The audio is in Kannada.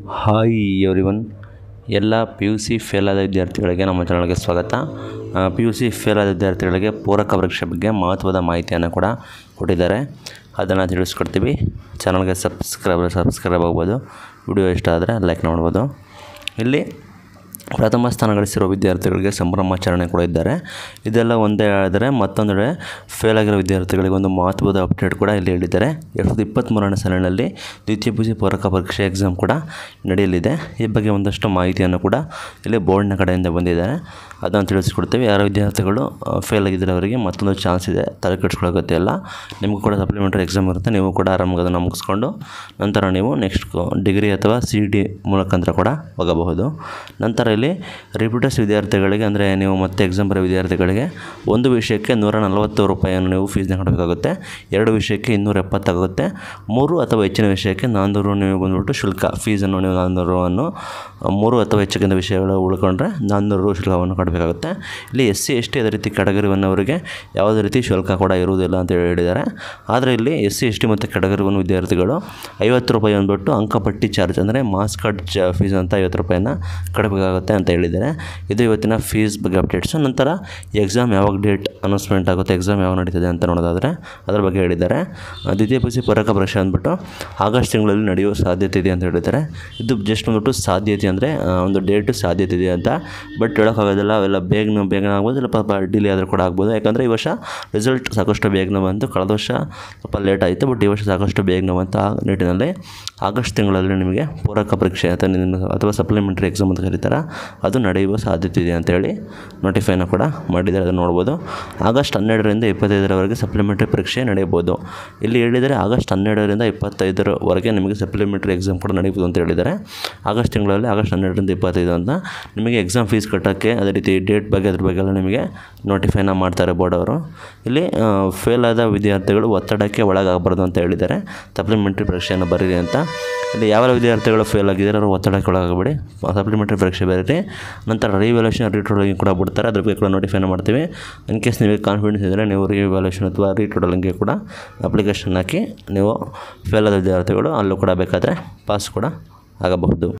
ಹಾಯ್ ಎವ್ರಿವನ್ ಎಲ್ಲ ಪಿ ಯು ಸಿ ಫೇಲ್ ಆದ ವಿದ್ಯಾರ್ಥಿಗಳಿಗೆ ನಮ್ಮ ಚಾನಲ್ಗೆ ಸ್ವಾಗತ ಪಿ ಯು ಸಿ ಫೇಲ್ ಆದ ವಿದ್ಯಾರ್ಥಿಗಳಿಗೆ ಪೂರಕ ಪರೀಕ್ಷೆ ಬಗ್ಗೆ ಮಹತ್ವದ ಮಾಹಿತಿಯನ್ನು ಕೂಡ ಕೊಟ್ಟಿದ್ದಾರೆ ಅದನ್ನು ತಿಳಿಸ್ಕೊಡ್ತೀವಿ ಚಾನಲ್ಗೆ ಸಬ್ಸ್ಕ್ರೈಬ್ ಸಬ್ಸ್ಕ್ರೈಬ್ ಆಗ್ಬೋದು ವಿಡಿಯೋ ಇಷ್ಟ ಆದರೆ ಲೈಕ್ ಮಾಡ್ಬೋದು ಇಲ್ಲಿ ಪ್ರಥಮ ಸ್ಥಾನ ಗಳಿಸಿರೋ ವಿದ್ಯಾರ್ಥಿಗಳಿಗೆ ಸಂಭ್ರಮಾಚರಣೆ ಕೂಡ ಇದ್ದಾರೆ ಇದೆಲ್ಲ ಒಂದೇ ಆದರೆ ಮತ್ತೊಂದೆಡೆ ಫೇಲ್ ಆಗಿರೋ ವಿದ್ಯಾರ್ಥಿಗಳಿಗೆ ಒಂದು ಮಹತ್ವದ ಅಪ್ಡೇಟ್ ಕೂಡ ಇಲ್ಲಿ ಹೇಳಿದ್ದಾರೆ ಎರಡು ಸಾವಿರದ ಇಪ್ಪತ್ತ್ಮೂರನೇ ಸಾಲಿನಲ್ಲಿ ದ್ವಿತೀಯ ಪಿ ಯು ಸಿ ಪೂರಕ ಪರೀಕ್ಷೆ ಎಕ್ಸಾಮ್ ಕೂಡ ನಡೆಯಲಿದೆ ಈ ಬಗ್ಗೆ ಒಂದಷ್ಟು ಮಾಹಿತಿಯನ್ನು ಕೂಡ ಇಲ್ಲಿ ಬೋರ್ಡ್ನ ಕಡೆಯಿಂದ ಬಂದಿದ್ದಾರೆ ಅದನ್ನು ತಿಳಿಸ್ಕೊಡ್ತೀವಿ ಯಾರ ವಿದ್ಯಾರ್ಥಿಗಳು ಫೇಲ್ ಆಗಿದ್ದರೆ ಅವರಿಗೆ ಮತ್ತೊಂದು ಚಾನ್ಸ್ ಇದೆ ತಲೆ ಕೆಡಿಸ್ಕೊಳ್ಳೋ ಅಗತ್ಯ ಇಲ್ಲ ನಿಮಗೂ ಕೂಡ ಸಪ್ಲಿಮೆಂಟರಿ ಎಕ್ಸಾಮ್ ಇರುತ್ತೆ ನೀವು ಕೂಡ ಆರಾಮಾಗಿ ಅದನ್ನು ಮುಗಿಸ್ಕೊಂಡು ನಂತರ ನೀವು ನೆಕ್ಸ್ಟ್ ಡಿಗ್ರಿ ಅಥವಾ ಸಿ ಡಿ ಮೂಲಕಾಂತರ ಕೂಡ ಹೋಗಬಹುದು ನಂತರ ಇಲ್ಲಿ ರಿಪೀಟರ್ಸ್ ವಿದ್ಯಾರ್ಥಿಗಳಿಗೆ ಅಂದರೆ ನೀವು ಮತ್ತೆ ಎಕ್ಸಾಮ್ ಬರೋ ವಿದ್ಯಾರ್ಥಿಗಳಿಗೆ ಒಂದು ವಿಷಯಕ್ಕೆ ನೂರ ನಲವತ್ತು ರೂಪಾಯಿಯನ್ನು ನೀವು ಫೀಸ್ನ ಕಟ್ಟಬೇಕಾಗುತ್ತೆ ಎರಡು ವಿಷಯಕ್ಕೆ ಇನ್ನೂರ ಎಪ್ಪತ್ತಾಗುತ್ತೆ ಮೂರು ಅಥವಾ ಹೆಚ್ಚಿನ ವಿಷಯಕ್ಕೆ ನಾನ್ನೂರು ನೀವು ಬಂದ್ಬಿಟ್ಟು ಶುಲ್ಕ ಫೀಸನ್ನು ನೀವು ನಾನ್ನೂರನ್ನು ಮೂರು ಅಥವಾ ಹೆಚ್ಚಿನ ವಿಷಯಗಳು ಉಳ್ಕೊಂಡ್ರೆ ನಾನ್ನೂರು ರು ಶುಲ್ಕವನ್ನು ಕಟ್ಟಬೇಕಾಗುತ್ತೆ ಇಲ್ಲಿ ಎಸ್ ಸಿ ಎಸ್ ಟಿ ಅದೇ ರೀತಿ ಕೆಟಗರಿ ಒನ್ ಅವರಿಗೆ ಯಾವುದೇ ರೀತಿ ಶುಲ್ಕ ಕೂಡ ಇರುವುದಿಲ್ಲ ಅಂತ ಹೇಳಿದ್ದಾರೆ ಆದರೆ ಇಲ್ಲಿ ಎಸ್ ಸಿ ಎಸ್ ಟಿ ಮತ್ತು ಕೆಟಗರಿ ಒನ್ ವಿದ್ಯಾರ್ಥಿಗಳು ಐವತ್ತು ರೂಪಾಯಿ ಅಂದ್ಬಿಟ್ಟು ಅಂಕಪಟ್ಟಿ ಚಾರ್ಜ್ ಅಂದರೆ ಮಾಸ್ ಕಾರ್ಡ್ ಚ ಫೀಸ್ ಅಂತ ಐವತ್ತು ರೂಪಾಯಿನ ಕಟ್ಟಬೇಕಾಗುತ್ತೆ ಅಂತ ಹೇಳಿದ್ದಾರೆ ಇದು ಇವತ್ತಿನ ಫೀಸ್ ಬಗ್ಗೆ ಅಪ್ಡೇಟ್ಸು ನಂತರ ಎಕ್ಸಾಮ್ ಯಾವಾಗ ಡೇಟ್ ಅನೌನ್ಸ್ಮೆಂಟ್ ಆಗುತ್ತೆ ಎಕ್ಸಾಮ್ ಯಾವಾಗ ನಡೀತದೆ ಅಂತ ನೋಡೋದಾದರೆ ಅದರ ಬಗ್ಗೆ ಹೇಳಿದ್ದಾರೆ ಆ, ದ್ವಿತೀಯ ಪಿ ಯು ಸಿ ಪೂರಕ ಪರೀಕ್ಷೆ ಅಂದ್ಬಿಟ್ಟು ಆಗಸ್ಟ್ ತಿಂಗಳಲ್ಲಿ ನಡೆಯುವ ಸಾಧ್ಯತೆ ಇದೆ ಅಂತ ಹೇಳಿದ್ದಾರೆ ಇದು ಜಸ್ಟ್ ಬಂದ್ಬಿಟ್ಟು ಸಾಧ್ಯತೆ ಅಂದರೆ ಒಂದು ಡೇಟು ಸಾಧ್ಯತೆ ಇದೆ ಅಂತ ಬಟ್ ಹೇಳೋಕ್ಕಾಗೋದಿಲ್ಲ ಅವೆಲ್ಲ ಬೇಗನೆ ಬೇಗನೆ ಆಗ್ಬೋದು ಇಲ್ಲ ಪಾಪ ಡಿಲೇ ಆದರೂ ಕೂಡ ಆಗ್ಬೋದು ಯಾಕಂದರೆ ಈ ವರ್ಷ ರಿಸಲ್ಟ್ ಸಾಕಷ್ಟು ಬೇಗನೆ ಬಂತು ಕಳೆದ ವರ್ಷ ಸ್ವಲ್ಪ ಲೇಟ್ ಆಯಿತು ಬಟ್ ಈ ವರ್ಷ ಸಾಕಷ್ಟು ಬೇಗನೆ ಬಂತು ಆ ನಿಟ್ಟಿನಲ್ಲಿ ಆಗಸ್ಟ್ ತಿಂಗಳಲ್ಲಿ ನಿಮಗೆ ಪೂರಕ ಪರೀಕ್ಷೆ ಅಥವಾ ನಿನ್ನ- ಅಥವಾ ಸಪ್ಲಿಮೆಂಟ್ರಿ ಎಕ್ಸಾಮ್ ಅಂತ ಕರೀತಾರೆ ಅದು ನಡೆಯುವ ಸಾಧ್ಯತೆ ಇದೆ ಅಂತೇಳಿ ನೋಟಿಫೈನ ಕೂಡ ಮಾಡಿದ್ದಾರೆ ಅದನ್ನು ನೋಡ್ಬೋದು ಆಗಸ್ಟ್ ಹನ್ನೆರಡರಿಂದ ಇಪ್ಪತ್ತೈದರವರೆಗೆ ಸಪ್ಲಿಮೆಂಟ್ರಿ ಪರೀಕ್ಷೆ ನಡೆಯಬಹುದು ಇಲ್ಲಿ ಹೇಳಿದರೆ ಆಗಸ್ಟ್ ಹನ್ನೆರಡರಿಂದ ಇಪ್ಪತ್ತೈದರವರೆಗೆ ನಿಮಗೆ ಸಪ್ಲಿಮೆಂಟ್ರಿ ಎಕ್ಸಾಮ್ ಕೂಡ ನಡೆಯಬಹುದು ಅಂತ ಹೇಳಿದ್ದಾರೆ ಆಗಸ್ಟ್ ತಿಂಗಳಲ್ಲಿ ಆಗಸ್ಟ್ ಹನ್ನೆರಡರಿಂದ ಇಪ್ಪತ್ತೈದು ಅಂತ ನಿಮಗೆ ಎಕ್ಸಾಮ್ ಫೀಸ್ ಕಟ್ಟೋಕ್ಕೆ ಅದೇ ರೀತಿ ಡೇಟ್ ಬಗ್ಗೆ ಅದ್ರ ಬಗ್ಗೆ ಎಲ್ಲ ನಿಮಗೆ ನೋಟಿಫೈನ ಮಾಡ್ತಾರೆ ಬೋರ್ಡ್ ಅವರು ಇಲ್ಲಿ ಫೇಲ್ ಆದ ವಿದ್ಯಾರ್ಥಿಗಳು ಒತ್ತಡಕ್ಕೆ ಒಳಗಾಗಬಾರ್ದು ಅಂತ ಹೇಳಿದ್ದಾರೆ ಸಪ್ಲಿಮೆಂಟ್ರಿ ಪರೀಕ್ಷೆಯನ್ನು ಬರೀರಿ ಅಂತ ಇಲ್ಲಿ ಯಾವ ವಿದ್ಯಾರ್ಥಿಗಳು ಫೇಲ್ ಆಗಿದ್ದಾರೆ ಅವರು ಒತ್ತಡಕ್ಕೆ ಒಳಗಾಗಬೇಡಿ ಸಪ್ಲಿಮೆಂಟ್ರಿ ಪರೀಕ್ಷೆ ಬರೀರಿ ನಂತರ ರಿವ್ಯಾಲ್ಯೂಷನ್ ರೀಟೋಡಲಿಂಗ್ ಕೂಡ ಬಿಡ್ತಾರೆ ಅದ್ರ ಬಗ್ಗೆ ಕೂಡ ನೋಟಿಫೈನ ಮಾಡ್ತೀವಿ ಇನ್ ಕೇಸ್ ನಿಮಗೆ ಕಾನ್ಫಿಡೆನ್ಸ್ ಇದ್ದರೆ ನೀವು ರಿವ್ಯಾಲ್ಯೂಷನ್ ಅಥವಾ ರೀಟೋಡಲಿಂಗ್ಗೆ ಕೂಡ ಅಪ್ಲಿಕೇಶನ್ ಹಾಕಿ ನೀವು ಫೇಲ್ ಆದ ವಿದ್ಯಾರ್ಥಿಗಳು ಅಲ್ಲೂ ಕೂಡ ಬೇಕಾದರೆ ಪಾಸ್ ಕೂಡ ಆಗಬಹುದು